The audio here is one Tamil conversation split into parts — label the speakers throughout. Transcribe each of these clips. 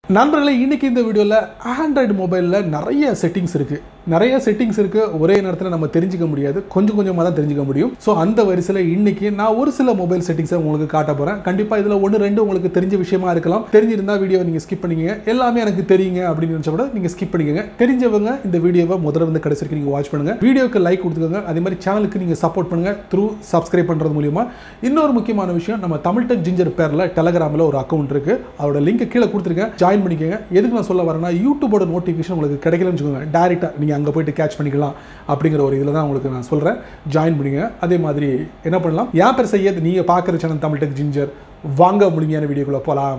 Speaker 1: நண்பர்களே இன்னைக்கு இந்த வீடியோவில் ஆண்ட்ராய்டு மொபைலில் நிறைய செட்டிங்ஸ் இருக்குது நிறைய செட்டிங்ஸ் இருக்குது ஒரே நேரத்தில் நம்ம தெரிஞ்சுக்க முடியாது கொஞ்சம் கொஞ்சமாக தான் தெரிஞ்சுக்க முடியும் ஸோ அந்த வரிசையில் இன்னைக்கு நான் ஒரு சில மொபைல் செட்டிங்ஸை உங்களுக்கு காட்ட போகிறேன் கண்டிப்பாக இதில் ஒன்று ரெண்டு உங்களுக்கு தெரிஞ்ச விஷயமா இருக்கலாம் தெரிஞ்சிருந்தா வீடியோ நீங்கள் ஸ்கிப் பண்ணிக்கங்க எல்லாமே எனக்கு தெரியுங்க அப்படின்னு நினச்சா கூட நீங்கள் ஸ்கிப் பண்ணிக்கங்க தெரிஞ்சவங்க இந்த வீடியோவை முதல்ல வந்து கடைசி வரைக்கும் நீங்கள் வாட்ச் பண்ணுங்கள் வீடியோக்கு லைக் கொடுத்துக்கோங்க அதே மாதிரி சேனலுக்கு நீங்கள் சப்போர்ட் பண்ணுங்கள் த்ரூ சப்ஸ்கிரைப் பண்ணுறது மூலியமா இன்னொரு முக்கியமான விஷயம் நம்ம தமிழ் டெக் ஜிஞ்சர் பேரில் டெலகிராமில் ஒரு அக்கௌண்ட் இருக்குது அதோட லிங்க் கீழே கொடுத்துருக்கேன் ஜாயின் பண்ணிக்கோங்க எதுக்கு நான் சொல்ல வரேன்னா யூடியூபோட நோட்டிஃபிகேஷன் உங்களுக்கு கிடைக்கலன்னு வச்சுக்கோங்க டேரெக்டாக நீங்கள் அங்கே போயிட்டு கேட்ச் பண்ணிக்கலாம் அப்படிங்கிற ஒரு இதில் தான் உங்களுக்கு நான் சொல்கிறேன் ஜாயின் பண்ணிங்க அதே மாதிரி என்ன பண்ணலாம் ஏன் பேர் செய்யது நீங்கள் பார்க்குற சேனல் தமிழ் டெக் ஜிஞ்சர் வாங்க முழுமையான வீடியோக்குள்ளே போகலாம்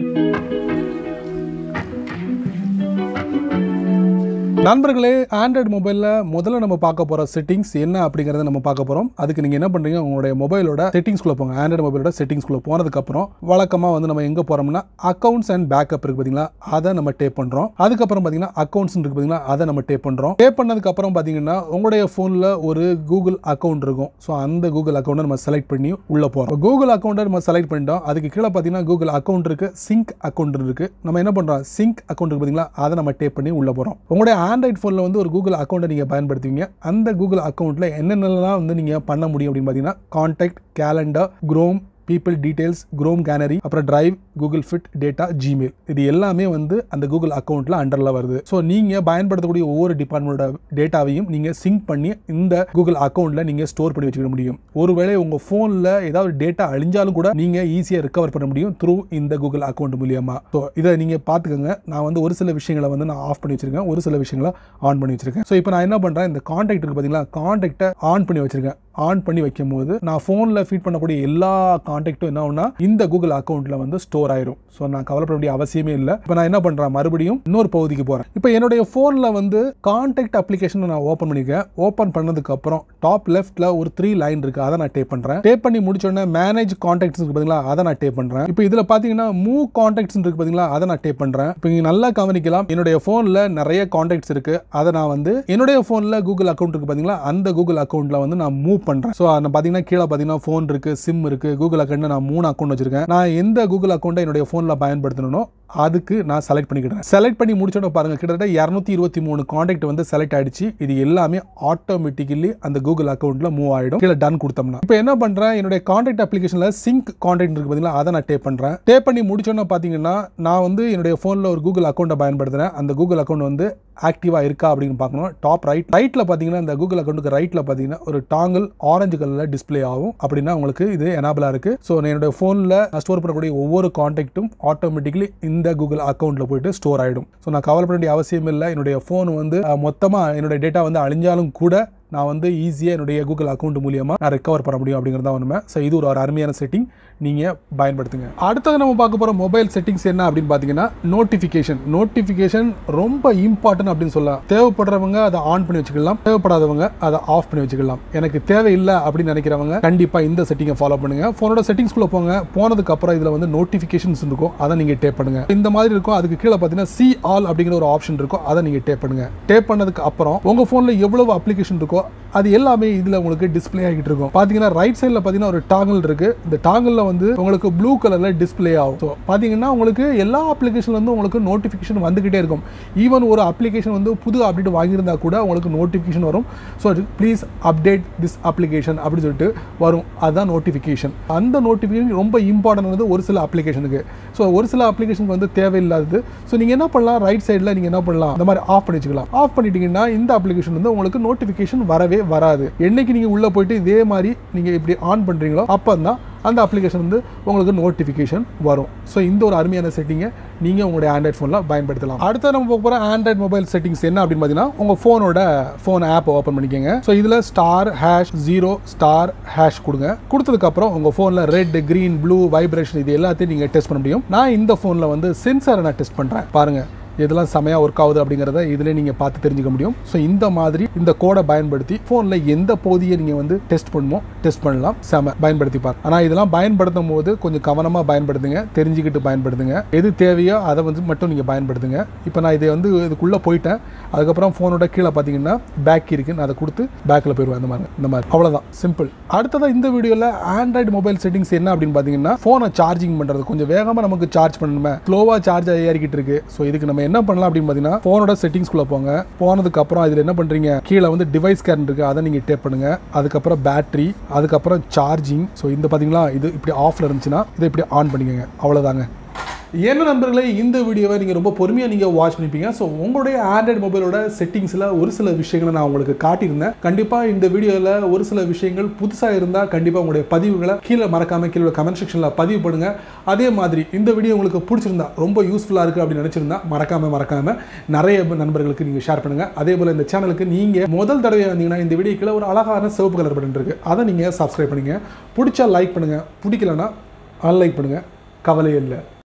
Speaker 1: நண்பர்களே ஆண்ட்ராய்டு மொபைலில் முதல்ல நம்ம பார்க்க போகிற செட்டிங்ஸ் என்ன அப்படிங்கிறத நம்ம பார்க்க போகிறோம் அதுக்கு நீங்கள் என்ன பண்ணுறீங்க உங்களுடைய மொபைலோட செட்டிங்ஸ்குள்ளே போங்க ஆண்ட்ராய்டு மொபைலோட செட்டிங்ஸ்குள்ளே போனதுக்கப்புறம் வழக்கமாக வந்து நம்ம எங்கே போகிறோம்னா அக்கௌண்ட்ஸ் அண்ட் பேக்கப் இருக்குது பார்த்தீங்களா அதை நம்ம டேப் பண்ணுறோம் அதுக்கப்புறம் பார்த்தீங்கன்னா அக்கௌண்ட்ஸ் இருக்குது பார்த்தீங்களா அதை நம்ம டேப் பண்ணுறோம் டேப் பண்ணதுக்கப்புறம் பார்த்தீங்கன்னா உங்களுடைய ஃபோனில் ஒரு கூகுள் அக்கௌண்ட் இருக்கும் ஸோ அந்த கூகுள் அக்கௌண்ட்டை நம்ம செலக்ட் பண்ணி உள்ளே போகிறோம் கூகுள் அக்கௌண்ட்டை நம்ம செலக்ட் பண்ணிட்டோம் அதுக்கு கீழே பார்த்தீங்கன்னா கூகுள் அக்கௌண்ட் இருக்குது சிங்க் அக்கௌண்ட் இருக்குது நம்ம என்ன பண்ணுறோம் சிங்க் அக்கௌண்ட் இருக்கு பார்த்தீங்களா அதை நம்ம டேப் பண்ணி உள்ளே போகிறோம் உங்களுடைய ஆண்ட்ராய்ட் ஃபோனில் வந்து ஒரு கூகுள் அக்கௌண்ட்டை நீங்கள் பயன்படுத்துவீங்க அந்த கூகுள் அக்கௌண்ட்டில் என்னென்னலாம் வந்து நீங்கள் பண்ண முடியும் அப்படின்னு பார்த்தீங்கன்னா contact calendar Chrome people details Chrome Canary அப்புறம் drive Google Fit data Gmail இது எல்லாமே வந்து அந்த கூகுள் அக்கௌண்ட்டில் அண்டரில் வருது ஸோ நீங்கள் பயன்படுத்தக்கூடிய ஒவ்வொரு டிபார்ட்மெண்ட்டோட டேட்டாவையும் நீங்கள் சிங்க் பண்ணி இந்த கூகுள் அக்கௌண்ட்டில் நீங்கள் ஸ்டோர் பண்ணி வச்சுக்க முடியும் ஒருவேளை உங்கள் ஃபோனில் ஏதாவது டேட்டா அழிஞ்சாலும் கூட நீங்கள் ஈஸியாக ரிகவர் பண்ண முடியும் த்ரூ இந்த கூகுள் அக்கௌண்ட் மூலியமாக ஸோ இதை நீங்கள் பார்த்துக்கோங்க நான் வந்து ஒரு சில விஷயங்களை வந்து நான் ஆஃப் பண்ணி வச்சிருக்கேன் ஒரு சில விஷயங்களை ஆன் பண்ணி வச்சிருக்கேன் ஸோ இப்போ நான் என்ன பண்ணுறேன் இந்த காண்டாக்ட் இருக்கு பார்த்தீங்களா காண்டாக்டை ஆன் பண்ணி வச்சிருக்கேன் ஆன் பண்ணி வைக்கும் போது நான் ஃபோனில் ஃபீட் பண்ணக்கூடிய எல்லா காண்டாக்டும் என்ன ஆகும்னா இந்த கூகுள் அக்கௌண்ட்டில் வந்து ஸ்டோர் ஆயிரும் ஸோ நான் கவலைப்பட வேண்டிய அவசியமே இல்லை இப்போ நான் என்ன பண்ணுறேன் மறுபடியும் இன்னொரு பகுதிக்கு போகிறேன் இப்போ என்னுடைய ஃபோனில் வந்து காண்டாக்ட் அப்ளிகேஷன் நான் ஓப்பன் பண்ணியிருக்கேன் ஓப்பன் பண்ணதுக்கு அப்புறம் டாப் லெஃப்ட்டில் ஒரு த்ரீ லைன் இருக்குது அதை நான் டேப் பண்ணுறேன் டேப் பண்ணி முடிச்ச உடனே மேனேஜ் காண்டாக்ட்ஸ் இருக்கு பார்த்தீங்களா அதை நான் டேப் பண்ணுறேன் இப்போ இதில் பார்த்தீங்கன்னா மூவ் காண்டாக்ட்ஸ் இருக்கு பார்த்தீங்களா அதை நான் டேப் பண்ணுறேன் இப்போ இங்கே நல்லா கவனிக்கலாம் என்னுடைய ஃபோனில் நிறைய காண்டாக்ட்ஸ் இருக்குது அதை நான் வந்து என்னுடைய ஃபோனில் கூகுள் அக்கௌண்ட் இருக்குது பார்த்தீங்களா அந்த கூகுள் அக்கௌண்ட்டில் வந்து நான் மூவ் பண்ணுறேன் ஸோ நான் பார்த்தீங்கன்னா கீழே பார்த்தீங்கன்னா ஃபோன் இருக்குது சிம் இருக்குது கூகுள் அக்கௌண்ட் நான் மூணு அக்கௌண்ட் வச்சிருக்கேன் நான் எந்த கூகுள் அக்கௌண்ட்டை என்னுடைய ஃபோனில் பயன்படுத்தணும் அதுக்கு நான் செலக்ட் பண்ணிக்கிட்டேன் செலக்ட் பண்ணி முடிச்சோட பாருங்க கிட்டத்தட்ட இரநூத்தி இருபத்தி மூணு காண்டாக்ட் வந்து செலக்ட் ஆயிடுச்சு இது எல்லாமே ஆட்டோமேட்டிக்கலி அந்த கூகுள் அக்கௌண்ட்ல மூவ் ஆயிடும் கீழே டன் கொடுத்தோம்னா இப்போ என்ன பண்றேன் என்னுடைய காண்டாக்ட் அப்ளிகேஷன்ல சிங்க் காண்டாக்ட் இருக்கு பார்த்தீங்களா அதை நான் டேப் பண்றேன் டேப் பண்ணி முடிச்சோன்னா பார்த்தீங்கன்னா நான் வந்து என்னுடைய ஃபோனில் ஒரு கூகுள் அக்கௌண்ட்டை பயன்படுத்துறேன் அந்த கூகுள் அக்கௌண்ட் வந்து ஆக்டிவாக இருக்கா அப்படின்னு பார்க்கணும் டாப் ரைட் ரைட்டில் பார்த்தீங்கன்னா இந்த கூகுள் அக்கௌண்ட்டுக்கு ரைட்டில் பார்த்தீங்கன்னா ஒரு டாங்கிள் ஆரஞ்சு கலரில் டிஸ்ப்ளே ஆகும் அப்படின்னா உங்களுக்கு இது எனபிளாக இருக்குது ஸோ என்னுடைய ஃபோனில் ஸ்டோர் பண்ணக்கூடிய ஒவ்வொரு காண்டாக்ட்டும் ஆட்டோமேட்டிக்கலி இந்த கூகுள் அக்கௌண்ட்டில் போயிட்டு ஸ்டோர் ஆகிடும் ஸோ நான் கவலைப்பட வேண்டிய அவசியம் இல்லை என்னுடைய ஃபோன் வந்து மொத்தமாக என்னுடைய டேட்டா வந்து அழிஞ்சாலும் கூட நான் வந்து ஈஸியாக என்னுடைய கூகுள் அக்கௌண்ட் மூலியமாக நான் ரெக்கவர் பண்ண முடியும் அப்படிங்கிறது தான் உண்மை ஸோ இது ஒரு ஒரு அருமையான செட்டிங் நீங்கள் பயன்படுத்துங்க அடுத்தது நம்ம பார்க்க போகிற மொபைல் செட்டிங்ஸ் என்ன அப்படின்னு பார்த்தீங்கன்னா நோட்டிஃபிகேஷன் நோட்டிஃபிகேஷன் ரொம்ப இம்பார்ட்டன்ட் அப்படின்னு சொல்லலாம் தேவைப்படுறவங்க அதை ஆன் பண்ணி வச்சுக்கலாம் தேவைப்படாதவங்க அதை ஆஃப் பண்ணி வச்சுக்கலாம் எனக்கு தேவையில்லை அப்படின்னு நினைக்கிறவங்க கண்டிப்பாக இந்த செட்டிங்கை ஃபாலோ பண்ணுங்க ஃபோனோட செட்டிங்ஸ்குள்ளே போங்க போனதுக்கு அப்புறம் இதில் வந்து நோட்டிஃபிகேஷன்ஸ் இருக்கும் அதை நீங்கள் டேப் பண்ணுங்க இந்த மாதிரி இருக்கும் அதுக்கு கீழே பார்த்தீங்கன்னா சி ஆல் அப்படிங்கிற ஒரு ஆப்ஷன் இருக்கும் அதை நீங்கள் டேப் பண்ணுங்க டேப் பண்ணதுக்கு அப்புறம் உங்கள் ஃபோனில் எவ்வளவு அப்ளிகேஷன் இருக்கோ அது எல்லாமே இதில் உங்களுக்கு டிஸ்பிளே ஆகிட்டு இருக்கும் பார்த்தீங்கன்னா ரைட் சைடில் பார்த்தீங்கன்னா ஒரு டாங்கல் இருக்கு இந்த டாங்கலில் வந்து உங்களுக்கு ப்ளூ கலரில் டிஸ்பிளே ஆகும் ஸோ பார்த்தீங்கன்னா உங்களுக்கு எல்லா அப்ளிகேஷன் வந்து உங்களுக்கு நோட்டிஃபிகேஷன் வந்துகிட்டே இருக்கும் ஈவன் ஒரு அப்ளிகேஷன் வந்து புது அப்டேட் வாங்கியிருந்தா கூட உங்களுக்கு நோட்டிஃபிகேஷன் வரும் so please update this application அப்படின்னு சொல்லிட்டு வரும் அதுதான் நோட்டிஃபிகேஷன் அந்த நோட்டிஃபிகேஷன் ரொம்ப இம்பார்ட்டன்ட் ஒரு சில அப்ளிகேஷனுக்கு ஸோ ஒரு சில அப்ளிகேஷனுக்கு வந்து தேவையில்லாதது ஸோ நீங்கள் என்ன பண்ணலாம் ரைட் சைடில் நீங்கள் என்ன பண்ணலாம் இந்த மாதிரி ஆஃப் பண்ணி வச்சுக்கலாம் ஆஃப் பண்ணிட்டீங்கன்னா இந்த அப்ளிகேஷன் வந்து உங்களுக்கு நோட்டிஃபிகேஷன் வரவே வராது என்னைக்கு நீங்கள் உள்ளே போயிட்டு இதே மாதிரி நீங்கள் இப்படி ஆன் பண்ணுறீங்களோ அப்போ தான் அந்த அப்ளிகேஷன் வந்து உங்களுக்கு நோட்டிஃபிகேஷன் வரும் ஸோ இந்த ஒரு அருமையான செட்டிங்கை நீங்கள் உங்களுடைய ஆண்ட்ராய்ட் ஃபோனில் பயன்படுத்தலாம் அடுத்து நம்ம பார்க்க போகிற ஆண்ட்ராய்ட் மொபைல் செட்டிங்ஸ் என்ன அப்படின்னு பார்த்தீங்கன்னா உங்கள் ஃபோனோட ஃபோன் ஆப் ஓப்பன் பண்ணிக்கோங்க ஸோ இதில் star hash zero star hash கொடுங்க கொடுத்ததுக்கப்புறம் உங்கள் ஃபோனில் ரெட் க்ரீன் ப்ளூ வைப்ரேஷன் இது எல்லாத்தையும் நீங்கள் டெஸ்ட் பண்ண முடியும் நான் இந்த ஃபோனில் வந்து சென்சாரை நான் டெஸ்ட் பண்ணுறேன் பாருங்கள் எதெல்லாம் செமையாக ஒர்க் ஆகுது அப்படிங்கிறத இதில் நீங்கள் பார்த்து தெரிஞ்சுக்க முடியும் ஸோ இந்த மாதிரி இந்த கோடை பயன்படுத்தி ஃபோனில் எந்த பகுதியை நீங்கள் வந்து டெஸ்ட் பண்ணுமோ டெஸ்ட் பண்ணலாம் செம பயன்படுத்தி பாரு ஆனால் இதெல்லாம் பயன்படுத்தும் போது கொஞ்சம் கவனமாக பயன்படுத்துங்க தெரிஞ்சுக்கிட்டு பயன்படுத்துங்க எது தேவையோ அதை வந்து மட்டும் நீங்கள் பயன்படுத்துங்க இப்போ நான் இதை வந்து இதுக்குள்ளே போயிட்டேன் அதுக்கப்புறம் ஃபோனோட கீழே பார்த்தீங்கன்னா பேக் இருக்குது நான் அதை கொடுத்து பேக்கில் போயிடுவேன் இந்த மாதிரி இந்த மாதிரி அவ்வளோதான் சிம்பிள் அடுத்ததாக இந்த வீடியோவில் ஆண்ட்ராய்டு மொபைல் செட்டிங்ஸ் என்ன அப்படின்னு பார்த்தீங்கன்னா ஃபோனை சார்ஜிங் பண்ணுறது கொஞ்சம் வேகமாக நமக்கு சார்ஜ் பண்ணணுமே ஸ்லோவாக சார்ஜ் ஏறிக்கிட்டு இருக்கு ஸோ இதுக்கு நம்ம என்ன பண்ணலாம் அப்படின்னு பார்த்தீங்கன்னா ஃபோனோட செட்டிங்ஸ்குள்ளே போங்க போனதுக்கு அப்புறம் இதில் என்ன பண்ணுறீங்க கீழே வந்து டிவைஸ் கேன் இருக்கு அதை நீங்கள் டேப் பண்ணுங்க அதுக்கப்புறம் பேட்டரி அதுக்கப்புறம் சார்ஜிங் ஸோ இந்த பார்த்தீங்களா இது இப்படி ஆஃப்ல இருந்துச்சுன்னா இதை இப்படி ஆன் பண்ணிக்கோங்க அவ்வளோதாங்க என்ன நண்பர்களே இந்த வீடியோவை நீங்கள் ரொம்ப பொறுமையாக நீங்கள் வாட்ச் பண்ணிப்பீங்க ஸோ உங்களுடைய ஆண்ட்ராய்டு மொபைலோட செட்டிங்ஸில் ஒரு சில விஷயங்களை நான் உங்களுக்கு காட்டியிருந்தேன் கண்டிப்பாக இந்த வீடியோவில் ஒரு சில விஷயங்கள் புதுசாக இருந்தால் கண்டிப்பாக உங்களுடைய பதிவுகளை கீழே மறக்காமல் கீழே கமெண்ட் செக்ஷனில் பதிவு பண்ணுங்க அதே மாதிரி இந்த வீடியோ உங்களுக்கு பிடிச்சிருந்தா ரொம்ப யூஸ்ஃபுல்லாக இருக்குது அப்படின்னு நினச்சிருந்தா மறக்காமல் மறக்காமல் நிறைய நண்பர்களுக்கு நீங்கள் ஷேர் பண்ணுங்கள் அதே போல் இந்த சேனலுக்கு நீங்கள் முதல் தடவை வந்தீங்கன்னா இந்த வீடியோ கீழே ஒரு அழகான சிவப்பு கலர் பட்டன் இருக்குது அதை நீங்கள் சப்ஸ்கிரைப் பண்ணுங்கள் பிடிச்சா லைக் பண்ணுங்கள் பிடிக்கலன்னா அன்லைக் பண்ணுங்கள் கவலையே இல்லை